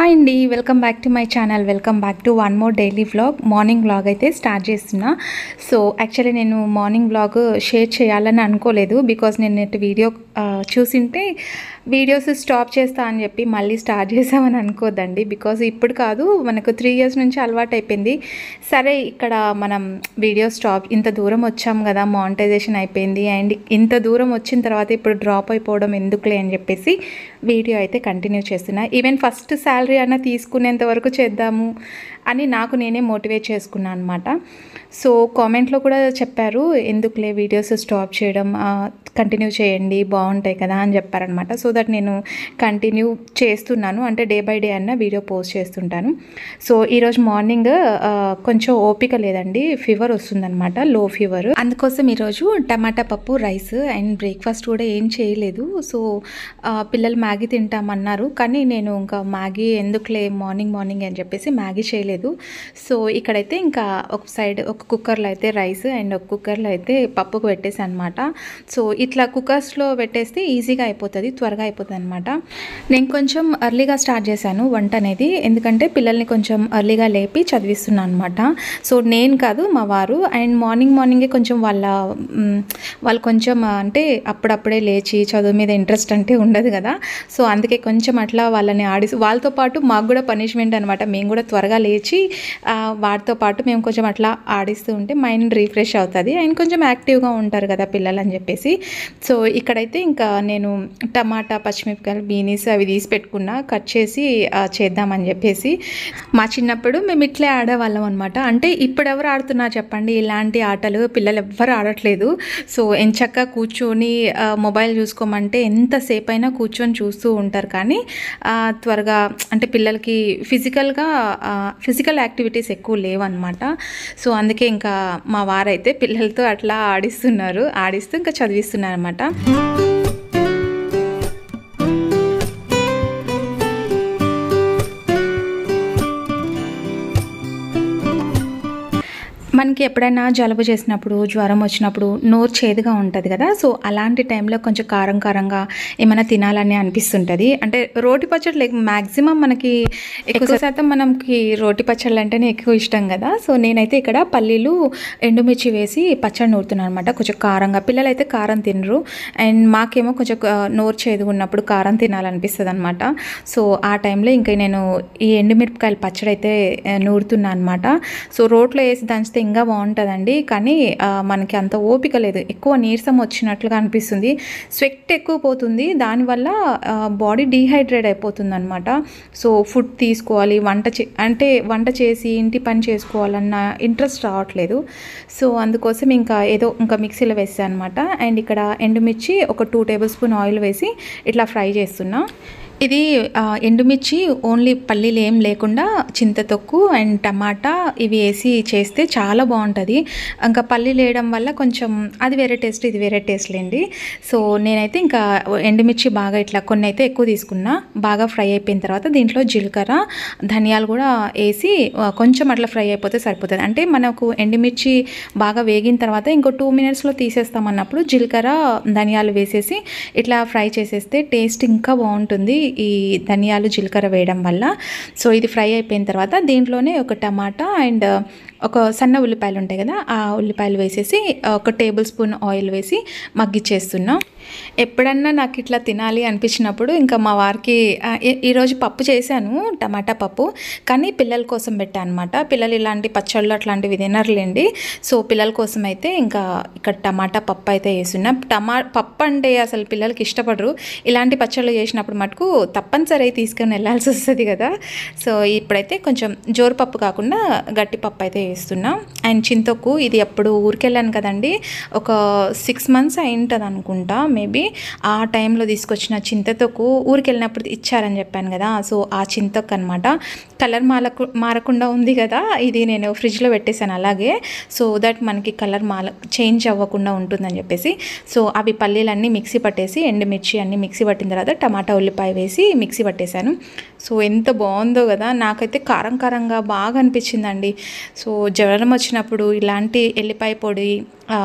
Hi అండి welcome back to my channel welcome back to one more daily vlog morning vlog అయితే start చేస్తున్నా so actually నేను morning vlog share చేయాలని అనుకోలేదు because నేను net video చూసింటే వీడియోస్ స్టాప్ చేస్తా అని చెప్పి మళ్ళీ స్టార్ట్ చేసామని అనుకోద్దండి బికాజ్ ఇప్పుడు కాదు మనకు త్రీ ఇయర్స్ నుంచి అలవాటు అయిపోయింది సరే ఇక్కడ మనం వీడియో స్టాప్ ఇంత దూరం వచ్చాం కదా మానిటైజేషన్ అయిపోయింది అండ్ ఇంత దూరం వచ్చిన తర్వాత ఇప్పుడు డ్రాప్ అయిపోవడం ఎందుకులే అని చెప్పేసి వీడియో అయితే కంటిన్యూ చేస్తున్నా ఈవెన్ ఫస్ట్ శాలరీ అన్న తీసుకునేంత వరకు చేద్దాము అని నాకు నేనే మోటివేట్ చేసుకున్నాను అనమాట సో కామెంట్లో కూడా చెప్పారు ఎందుకులే వీడియోస్ స్టాప్ చేయడం కంటిన్యూ చేయండి బాగుంటాయి కదా అని చెప్పారనమాట సో దట్ నేను కంటిన్యూ చేస్తున్నాను అంటే డే బై డే అన్న వీడియో పోస్ట్ చేస్తుంటాను సో ఈరోజు మార్నింగ్ కొంచెం ఓపిక లేదండి ఫీవర్ వస్తుందన్నమాట లో ఫీవర్ అందుకోసం ఈరోజు టమాటా పప్పు రైస్ అండ్ బ్రేక్ఫాస్ట్ కూడా ఏం చేయలేదు సో ఆ, పిల్లలు మ్యాగీ తింటామన్నారు కానీ నేను ఇంకా మ్యాగీ ఎందుకులే మార్నింగ్ మార్నింగ్ అని చెప్పేసి మ్యాగీ చేయలేదు సో ఇక్కడైతే ఇంకా ఒక సైడ్ ఒక కుక్కర్లో అయితే రైస్ అండ్ ఒక కుక్కర్లో అయితే పప్పుకు పెట్టేసి అనమాట సో ఇట్లా కుక్కర్స్లో పెట్టేస్తే ఈజీగా అయిపోతుంది త్వరగా అయిపోతుంది అనమాట నేను కొంచెం ఎర్లీగా స్టార్ట్ చేశాను వంట అనేది ఎందుకంటే పిల్లల్ని కొంచెం ఎర్లీగా లేపి చదివిస్తున్నాను అనమాట సో నేను కాదు మా వారు అండ్ మార్నింగ్ మార్నింగే కొంచెం వాళ్ళ మ్, వాళ్ళు కొంచెం అంటే అప్పుడప్పుడే లేచి చదువు మీద ఇంట్రెస్ట్ అంటే ఉండదు కదా సో అందుకే కొంచెం అట్లా వాళ్ళని ఆడి వాళ్ళతో పాటు మాకు కూడా పనిష్మెంట్ అనమాట మేము కూడా త్వరగా లేచి ఆ, వాటితో పాటు మేము కొంచెం అట్లా ఆడిస్తూ ఉంటే మైండ్ రీఫ్రెష్ అవుతుంది అండ్ కొంచెం యాక్టివ్గా ఉంటారు కదా పిల్లలు అని చెప్పేసి సో ఇక్కడైతే ఇంకా నేను టమాటా పచ్చిమిరపకాయలు బీనీస్ అవి తీసి పెట్టుకున్నా కట్ చేసి ఆ, చేద్దామని చెప్పేసి మా చిన్నప్పుడు మేము ఇట్లే ఆడేవాళ్ళం అనమాట అంటే ఇప్పుడు ఎవరు ఆడుతున్నారు చెప్పండి ఇలాంటి ఆటలు పిల్లలు ఎవ్వరు ఆడట్లేదు సో ఎంచక్క కూర్చొని ఆ, మొబైల్ చూసుకోమంటే ఎంతసేపు అయినా కూర్చొని చూస్తూ ఉంటారు కానీ ఆ, త్వరగా అంటే పిల్లలకి ఫిజికల్గా ఫిజికల్ యాక్టివిటీస్ ఎక్కువ లేవన్నమాట సో అందుకే ఇంకా మా వారైతే పిల్లలతో అట్లా ఆడిస్తున్నారు ఆడిస్తూ ఇంకా చదివిస్తున్నారు అనమాట మనకి ఎప్పుడైనా జలుబు చేసినప్పుడు జ్వరం వచ్చినప్పుడు నోరు చేదుగా ఉంటుంది కదా సో అలాంటి టైంలో కొంచెం కారం కారంగా ఏమైనా తినాలని అనిపిస్తుంటుంది అంటే రోటి పచ్చళ్ళు మ్యాక్సిమం మనకి ఎక్కువ శాతం మనకి రోటి పచ్చళ్ళు అంటేనే ఎక్కువ ఇష్టం కదా సో నేనైతే ఇక్కడ పల్లీలు ఎండుమిర్చి వేసి పచ్చడి నూరుతున్నాను అనమాట కొంచెం కారంగా పిల్లలు అయితే కారం తినరు అండ్ మాకేమో కొంచెం ఆ, నోరు చేదుగా ఉన్నప్పుడు కారం తినాలనిపిస్తుంది అనమాట సో ఆ టైంలో ఇంకా నేను ఈ ఎండుమిరపకాయల పచ్చడి అయితే ఆ, నూరుతున్నా అనమాట సో రోట్లో వేసి దంచితే ఇంకా బాగుంటుందండి కానీ ఆ, మనకి అంత ఓపిక లేదు ఎక్కువ నీరసం వచ్చినట్లుగా అనిపిస్తుంది స్వెట్ ఎక్కువ పోతుంది దానివల్ల బాడీ డీహైడ్రేట్ అయిపోతుంది అనమాట సో ఫుడ్ తీసుకోవాలి వంట చే అంటే వంట చేసి ఇంటి పని చేసుకోవాలన్న ఇంట్రెస్ట్ రావట్లేదు సో అందుకోసం ఇంకా ఏదో ఇంకా మిక్సీలో వేసాను అనమాట అండ్ ఇక్కడ ఎండుమిర్చి ఒక టూ టేబుల్ స్పూన్ ఆయిల్ వేసి ఇట్లా ఫ్రై చేస్తున్నా ఇది ఆ, ఎండుమిర్చి ఓన్లీ పల్లీలు ఏం లేకుండా చింతతొక్కు అండ్ టమాటా ఇవి వేసి చేస్తే చాలా బాగుంటుంది ఇంకా పల్లీలు వేయడం వల్ల కొంచెం అది వేరే టేస్ట్ ఇది వేరే టేస్ట్ లేండి సో నేనైతే ఇంకా ఎండుమిర్చి బాగా ఇట్లా కొన్ని అయితే ఎక్కువ తీసుకున్నా బాగా ఫ్రై అయిపోయిన తర్వాత దీంట్లో జీలకర్ర ధనియాలు కూడా వేసి ఆ, కొంచెం అట్లా ఫ్రై అయిపోతే సరిపోతుంది అంటే మనకు ఎండుమిర్చి బాగా వేగిన తర్వాత ఇంకో టూ మినిట్స్లో తీసేస్తాం అన్నప్పుడు జీలకర్ర ధనియాలు వేసేసి ఇట్లా ఫ్రై చేసేస్తే టేస్ట్ ఇంకా బాగుంటుంది ఈ ధనియాలు జీలకర్ర వేయడం వల్ల సో ఇది ఫ్రై అయిపోయిన తర్వాత దీంట్లోనే ఒక టమాటా అండ్ ఒక సన్న ఉల్లిపాయలు ఉంటాయి కదా ఆ ఉల్లిపాయలు వేసేసి ఒక టేబుల్ స్పూన్ ఆయిల్ వేసి మగ్గిచ్చేస్తున్నా ఎప్పుడన్నా నాకు ఇట్లా తినాలి అనిపించినప్పుడు ఇంకా మా వారికి ఆ, ఈ- ఈరోజు పప్పు చేశాను టమాటా పప్పు కానీ పిల్లల కోసం పెట్టాను అనమాట పిల్లలు ఇలాంటి పచ్చళ్ళు అట్లాంటివి తినరులేండి సో పిల్లల కోసం అయితే ఇంకా ఇక్కడ టమాటా పప్పు అయితే వేస్తున్నా టమా పప్పు అంటే అసలు పిల్లలకి ఇష్టపడరు ఇలాంటి పచ్చళ్ళు చేసినప్పుడు మటుకు తప్పనిసరి అయితే తీసుకొని వెళ్ళాల్సి వస్తుంది కదా సో ఇప్పుడైతే కొంచెం జోరు పప్పు కాకుండా గట్టి పప్పు అయితే వేస్తున్నా అండ్ చింతొక్కు ఇది ఎప్పుడు ఊరికెళ్ళాను కదండి ఒక సిక్స్ మంత్స్ అయి ఉంటుంది అనుకుంటా మేబీ ఆ టైంలో తీసుకొచ్చిన చింతతొక్కు ఊరికి వెళ్ళినప్పుడు ఇచ్చారని చెప్పాను కదా సో ఆ చింతొక్కు అనమాట కలర్ మారకు మారకుండా ఉంది కదా ఇది నేను ఫ్రిడ్జ్లో పెట్టేశాను అలాగే సో దట్ మనకి కలర్ మాల చేంజ్ అవ్వకుండా ఉంటుందని చెప్పేసి సో అవి పల్లీలన్నీ మిక్సీ పట్టేసి ఎండుమిర్చి అన్నీ మిక్సీ పట్టిన తర్వాత టమాటా ఉల్లిపాయ వేసి మిక్సీ పట్టేశాను సో ఎంత బాగుందో కదా నాకైతే కారం కారంగా బాగా అనిపించిందండి సో జ్వరం వచ్చినప్పుడు ఇలాంటి ఎల్లిపాయ పొడి ఆ,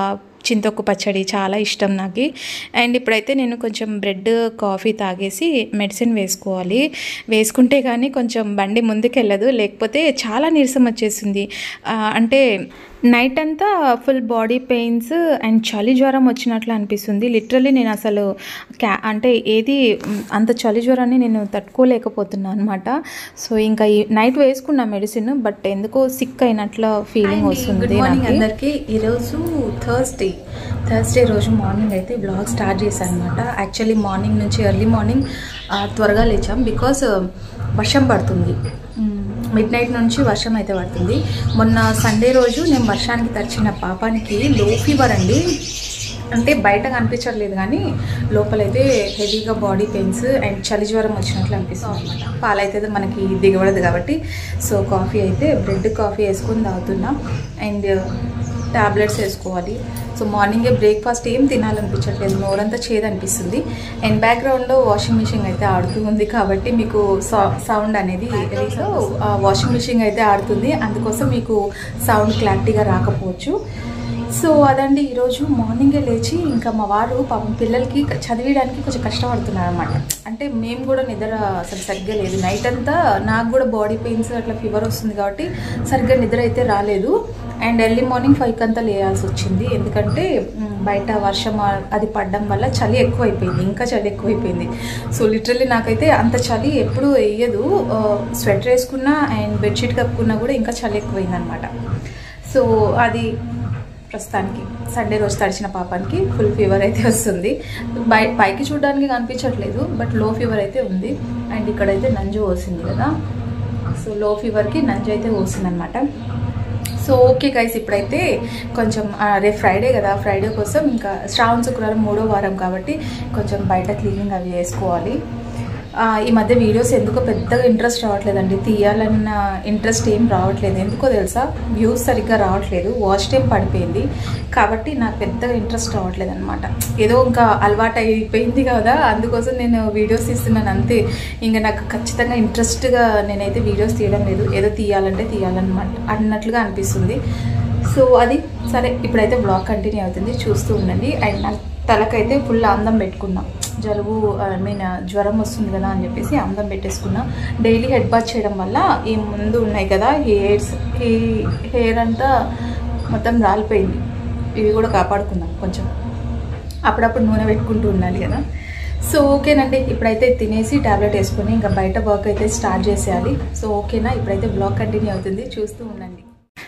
చింతొక్కు పచ్చడి చాలా ఇష్టం నాకు అండ్ ఇప్పుడైతే నేను కొంచెం బ్రెడ్ కాఫీ తాగేసి మెడిసిన్ వేసుకోవాలి వేసుకుంటే కానీ కొంచెం బండి ముందుకెళ్ళదు లేకపోతే చాలా నీరసం వచ్చేసింది ఆ, అంటే నైట్ అంతా ఫుల్ బాడీ పెయిన్స్ అండ్ చలి జ్వరం వచ్చినట్లు అనిపిస్తుంది లిటరల్లీ నేను అసలు క్యా అంటే ఏది మ్, అంత చలి జ్వరాన్ని నేను తట్టుకోలేకపోతున్నాను అనమాట సో ఇంకా ఈ నైట్ వేసుకున్న మెడిసిన్ బట్ ఎందుకో సిక్ అయినట్లు ఫీలింగ్ వస్తుంది గుడ్ మార్నింగ్ నాకు. అందరికీ ఈరోజు థర్స్డే థర్స్డే రోజు మార్నింగ్ అయితే బ్లాగ్ స్టార్ట్ చేశాను అనమాట యాక్చువల్లీ మార్నింగ్ నుంచి ఎర్లీ మార్నింగ్ త్వరగా లేచాం బికాస్ వర్షం పడుతుంది మిడ్ నైట్ నుంచి వర్షం అయితే పడుతుంది మొన్న సండే రోజు నేను వర్షానికి తడిచిన పాపానికి లో ఫీవర్ అండి అంటే బయట కనిపించట్లేదు కానీ లోపలైతే హెవీగా బాడీ పెయిన్స్ అండ్ చలి జ్వరం వచ్చినట్లు అనిపిస్తుంది అనమాట పాలైతే మనకి దిగబడదు కాబట్టి సో కాఫీ అయితే బ్రెడ్ కాఫీ వేసుకొని తాగుతున్నా అండ్ టాబ్లెట్స్ వేసుకోవాలి సో మార్నింగే బ్రేక్ఫాస్ట్ ఏం తినాలనిపించట్లేదు నోరంతా చేదు అనిపిస్తుంది అండ్ బ్యాక్గ్రౌండ్లో వాషింగ్ మిషన్ అయితే ఆడుతూ ఉంది కాబట్టి మీకు సౌండ్ అనేది సో వాషింగ్ మిషన్ అయితే ఆడుతుంది అందుకోసం మీకు సౌండ్ క్లారిటీగా రాకపోవచ్చు సో అదండి ఈరోజు మార్నింగే లేచి ఇంకా మా వారు పాపం పిల్లలకి చదివించడానికి కొంచెం కష్టపడుతున్నారు అనమాట అంటే మేము కూడా నిద్ర అసలు సరిగ్గా లేదు నైట్ అంతా నాకు కూడా బాడీ పెయిన్స్ అట్లా ఫీవర్ వస్తుంది కాబట్టి సరిగ్గా నిద్ర అయితే రాలేదు అండ్ ఎర్లీ మార్నింగ్ ఫైవ్కి అంతా లేయాల్సి వచ్చింది ఎందుకంటే మ్, బయట వర్షం ఆ- అది పడడం వల్ల చలి ఎక్కువైపోయింది ఇంకా చలి ఎక్కువైపోయింది సో లిటరల్లీ నాకైతే అంత చలి ఎప్పుడూ వేయదు స్వెటర్ వేసుకున్నా అండ్ బెడ్షీట్ కప్పుకున్నా కూడా ఇంకా చలి ఎక్కువైంది అనమాట సో అది ప్రస్తుతానికి సండే రోజు తడిచిన పాపానికి ఫుల్ ఫీవర్ అయితే వస్తుంది బై పైకి చూడడానికి కనిపించట్లేదు బట్ లో ఫీవర్ అయితే ఉంది అండ్ ఇక్కడైతే నంజు పోసింది కదా సో లో ఫీవర్కి నంజు అయితే పోసింది అనమాట సో ఓకే గైస్ ఇప్పుడైతే కొంచెం ఆ, రేపు ఫ్రైడే కదా ఫ్రైడే కోసం ఇంకా శ్రావణ శుక్రవారం మూడో వారం కాబట్టి కొంచెం బయట క్లీనింగ్ అవి చేసుకోవాలి ఆ, ఈ మధ్య వీడియోస్ ఎందుకో పెద్దగా ఇంట్రెస్ట్ రావట్లేదండి తీయాలన్న ఇంట్రెస్ట్ ఏం రావట్లేదు ఎందుకో తెలుసా వ్యూస్ సరిగ్గా రావట్లేదు వాచ్ టైం పడిపోయింది కాబట్టి నాకు పెద్దగా ఇంట్రెస్ట్ రావట్లేదు అనమాట ఏదో ఇంకా అలవాటు అయిపోయింది కదా అందుకోసం నేను వీడియోస్ తీస్తున్నాను అంతే ఇంకా నాకు ఖచ్చితంగా ఇంట్రెస్ట్గా నేనైతే వీడియోస్ తీయడం లేదు ఏదో తీయాలంటే తీయాలన్నమాట అన్నట్లుగా అనిపిస్తుంది సో అది సరే ఇప్పుడైతే బ్లాగ్ కంటిన్యూ అవుతుంది చూస్తూ ఉండండి అండ్ నా తలకైతే ఫుల్ అందం పెట్టుకున్నా జలుబు ఐ మీన్ జ్వరం వస్తుంది కదా అని చెప్పేసి అందం పెట్టేసుకున్నా డైలీ హెడ్ బాత్ చేయడం వల్ల ఈ ముందు ఉన్నాయి కదా హెయిర్స్ ఈ హెయిర్ అంతా మొత్తం రాలిపోయింది ఇవి కూడా కాపాడుకుందాం కొంచెం అప్పుడప్పుడు నూనె పెట్టుకుంటూ ఉండాలి కదా సో ఓకేనండి ఇప్పుడైతే తినేసి టాబ్లెట్ వేసుకొని ఇంకా బయట వర్క్ అయితే స్టార్ట్ చేసేయాలి సో ఓకేనా ఇప్పుడైతే బ్లాగ్ కంటిన్యూ అవుతుంది చూస్తూ ఉండండి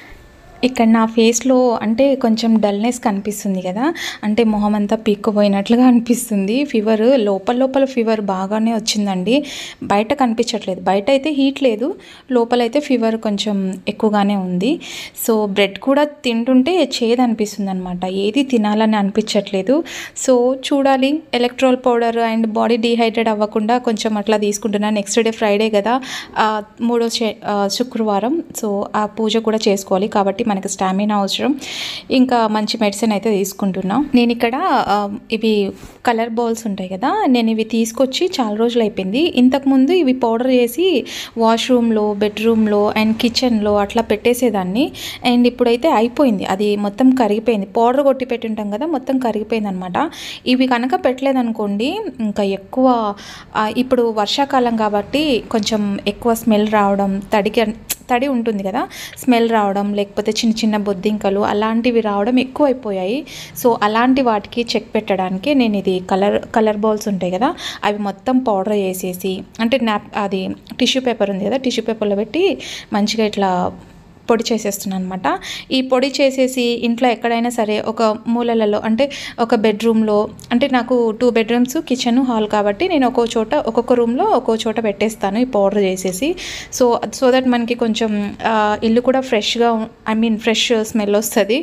ఇక్కడ నా ఫేస్లో అంటే కొంచెం డల్నెస్ కనిపిస్తుంది కదా అంటే మొహం అంతా పీక్కుపోయినట్లుగా అనిపిస్తుంది ఫీవర్ లోపల లోపల ఫీవర్ బాగానే వచ్చిందండి బయట కనిపించట్లేదు బయట అయితే హీట్ లేదు లోపలైతే ఫీవర్ కొంచెం ఎక్కువగానే ఉంది సో బ్రెడ్ కూడా తింటుంటే చేదు అనిపిస్తుంది అనమాట ఏది తినాలని అనిపించట్లేదు సో చూడాలి Electral powder and body dehydrate అవ్వకుండా కొంచెం అట్లా తీసుకుంటున్నాను నెక్స్ట్ డే ఫ్రైడే కదా ఆ, మూడో శే- ఆ, శుక్రవారం సో ఆ పూజ కూడా చేసుకోవాలి కాబట్టి మనకి స్టామినా అవసరం ఇంకా మంచి మెడిసిన్ అయితే తీసుకుంటున్నాం నేను ఇక్కడ ఆ, ఇవి కలర్ బౌల్స్ ఉంటాయి కదా నేను ఇవి తీసుకొచ్చి చాలా రోజులు అయిపోయింది ఇంతకుముందు ఇవి పౌడర్ చేసి వాష్రూమ్లో బెడ్రూమ్లో అండ్ కిచెన్లో అట్లా పెట్టేసేదాన్ని అండ్ ఇప్పుడైతే అయిపోయింది అది మొత్తం కరిగిపోయింది పౌడర్ కొట్టి పెట్టుంటాం కదా మొత్తం కరిగిపోయింది అనమాట ఇవి కనుక పెట్టలేదనుకోండి ఇంకా ఎక్కువ ఆ, ఇప్పుడు వర్షాకాలం కాబట్టి కొంచెం ఎక్కువ స్మెల్ రావడం తడికి తడి ఉంటుంది కదా స్మెల్ రావడం లేకపోతే చిన్న చిన్న బొద్దింకలు అలాంటివి రావడం ఎక్కువైపోయాయి సో అలాంటి వాటికి చెక్ పెట్టడానికి నేను ఇది కలర్ కలర్ బౌల్స్ ఉంటాయి కదా అవి మొత్తం పౌడర్ వేసేసి అంటే నాప్ అది టిష్యూ పేపర్ ఉంది కదా టిష్యూ పేపర్లో పెట్టి మంచిగా ఇట్లా పొడి చేసేస్తున్నాను అనమాట ఈ పొడి చేసేసి ఇంట్లో ఎక్కడైనా సరే ఒక మూలలలో అంటే ఒక బెడ్రూమ్లో అంటే నాకు టూ బెడ్రూమ్స్ కిచెన్ హాల్ కాబట్టి నేను ఒక్కో చోట ఒక్కొక్క రూమ్లో ఒక్కో చోట పెట్టేస్తాను ఈ పౌడర్ చేసేసి సో సో దట్ మనకి కొంచెం ఆ, ఇల్లు కూడా ఫ్రెష్గా ఐ మీన్ ఫ్రెష్ స్మెల్ వస్తుంది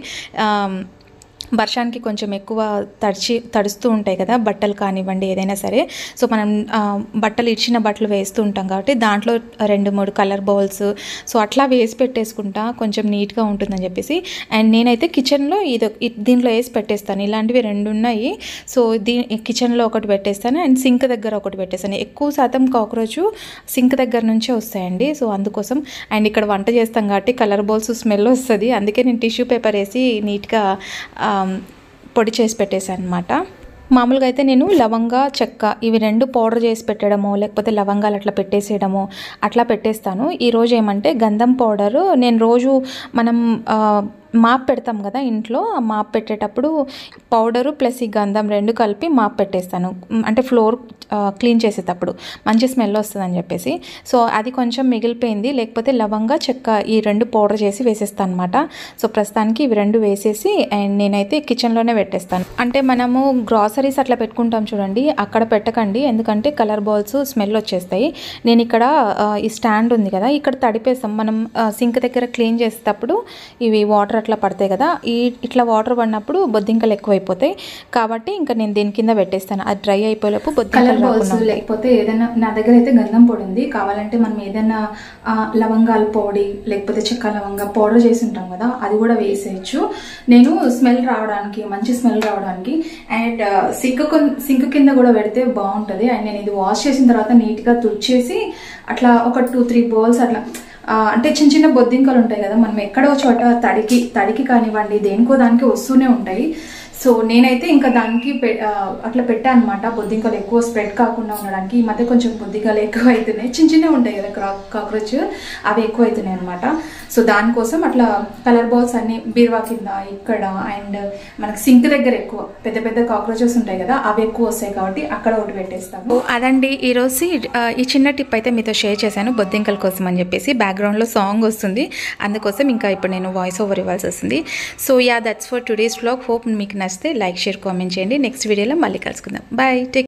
వర్షానికి కొంచెం ఎక్కువ తడిచి తడుస్తూ ఉంటాయి కదా బట్టలు కానివ్వండి ఏదైనా సరే సో మనం ఆ, బట్టలు ఇచ్చిన బట్టలు వేస్తూ ఉంటాం కాబట్టి దాంట్లో రెండు మూడు కలర్ బౌల్స్ సో అట్లా వేసి పెట్టేసుకుంటా కొంచెం నీట్గా ఉంటుందని చెప్పేసి అండ్ నేనైతే కిచెన్లో ఇది ఇ- దీంట్లో వేసి పెట్టేస్తాను ఇలాంటివి రెండు ఉన్నాయి సో దీ కిచెన్లో ఒకటి పెట్టేస్తాను అండ్ సింక్ దగ్గర ఒకటి పెట్టేస్తాను ఎక్కువ శాతం కాక్రోచ్ సింక్ దగ్గర నుంచే వస్తాయండి సో అందుకోసం అండ్ ఇక్కడ వంట చేస్తాం కాబట్టి కలర్ బౌల్స్ స్మెల్ వస్తుంది అందుకే నేను టిష్యూ పేపర్ వేసి నీట్గా పొడి చేసి పెట్టేశాను అనమాట మామూలుగా అయితే నేను లవంగా చెక్క ఇవి రెండు పౌడర్ చేసి పెట్టడము లేకపోతే లవంగాలు అట్లా పెట్టేసేయడము అట్లా పెట్టేస్తాను ఈరోజు ఏమంటే గంధం పౌడరు నేను రోజు మనం ఆ, మాప్ పెడతాం కదా ఇంట్లో ఆ మాప్ పెట్టేటప్పుడు పౌడరు ప్లస్ ఈ గంధం రెండు కలిపి మాప్ పెట్టేస్తాను మ్, అంటే ఫ్లోర్ క్లీన్ చేసేటప్పుడు మంచి స్మెల్ వస్తుందని చెప్పేసి సో అది కొంచెం మిగిలిపోయింది లేకపోతే లవంగా చెక్క ఈ రెండు పౌడర్ చేసి వేసేస్తాను అనమాట సో ప్రస్తుతానికి ఇవి రెండు వేసేసి అండ్ నేనైతే కిచెన్లోనే పెట్టేస్తాను అంటే మనము గ్రాసరీస్ అట్లా పెట్టుకుంటాం చూడండి అక్కడ పెట్టకండి ఎందుకంటే కలర్ బాల్స్ స్మెల్ వచ్చేస్తాయి నేను ఇక్కడ ఆ, ఈ స్టాండ్ ఉంది కదా ఇక్కడ తడిపేస్తాం మనం సింక్ దగ్గర క్లీన్ చేసేటప్పుడు ఇవి వాటర్ అట్లా పడతాయి కదా ఈ ఇట్లా వాటర్ పడినప్పుడు బొద్దింకలు ఎక్కువైపోతాయి కాబట్టి ఇంకా నేను దీని కింద పెట్టేస్తాను అది డ్రై అయిపోయేలోపు కలర్ బొద్దింకలు బాల్స్ రాకుండా ఉంటాయి. లేకపోతే ఏదైనా నా దగ్గర అయితే గంధం పొడి ఉంది కావాలంటే మనం ఏదైనా ఆ, లవంగాల పొడి లేకపోతే చెక్క లవంగా పౌడర్ చేసి ఉంటాం కదా అది కూడా వేసేయచ్చు నేను స్మెల్ రావడానికి మంచి స్మెల్ రావడానికి అండ్ సింక్ సింక్ కింద కూడా పెడితే బాగుంటుంది అండ్ నేను ఇది వాష్ చేసిన తర్వాత నీట్గా తుడిచేసి అట్లా ఒక టూ త్రీ బౌల్స్ అట్లా ఆ, అంటే చిన్న చిన్న బొద్దింకలు ఉంటాయి కదా మనం ఎక్కడో చోట తడికి తడికి కానివ్వండి దేనికో దానికి వస్తూనే ఉంటాయి సో నేనైతే ఇంకా దానికి పె- ఆ, అట్లా పెట్టాను అనమాట బొద్దింకలు ఎక్కువ స్ప్రెడ్ కాకుండా ఉండడానికి ఈ మధ్య కొంచెం బొద్దింకలు ఎక్కువ అవుతున్నాయి చిన్న చిన్నవి ఉంటాయి కదా క్రా కాక్రోచ్ అవి ఎక్కువ అవుతున్నాయి అనమాట సో దానికోసం అట్లా కలర్ బాల్స్ అన్ని బీరువా కింద ఇక్కడ అండ్ మనకి సింక్ దగ్గర ఎక్కువ పెద్ద పెద్ద కాక్రోచెస్ ఉంటాయి కదా అవి ఎక్కువ వస్తాయి కాబట్టి అక్కడ ఒకటి పెట్టేస్తాము ఓ, అదండి ఈరోజు ఆ, ఈ చిన్న టిప్ అయితే మీతో షేర్ చేశాను బొద్దింకల కోసం అని చెప్పేసి బ్యాక్గ్రౌండ్లో సాంగ్ వస్తుంది అందుకోసం ఇంకా ఇప్పుడు నేను వాయిస్ ఓవర్ ఇవ్వాల్సి వస్తుంది so yeah that's for today's vlog hope మీకు నచ్చితే లైక్ షేర్ కామెంట్ చేయండి నెక్స్ట్ వీడియోలో మళ్ళీ కలుసుకుందాం బాయ్ టేక్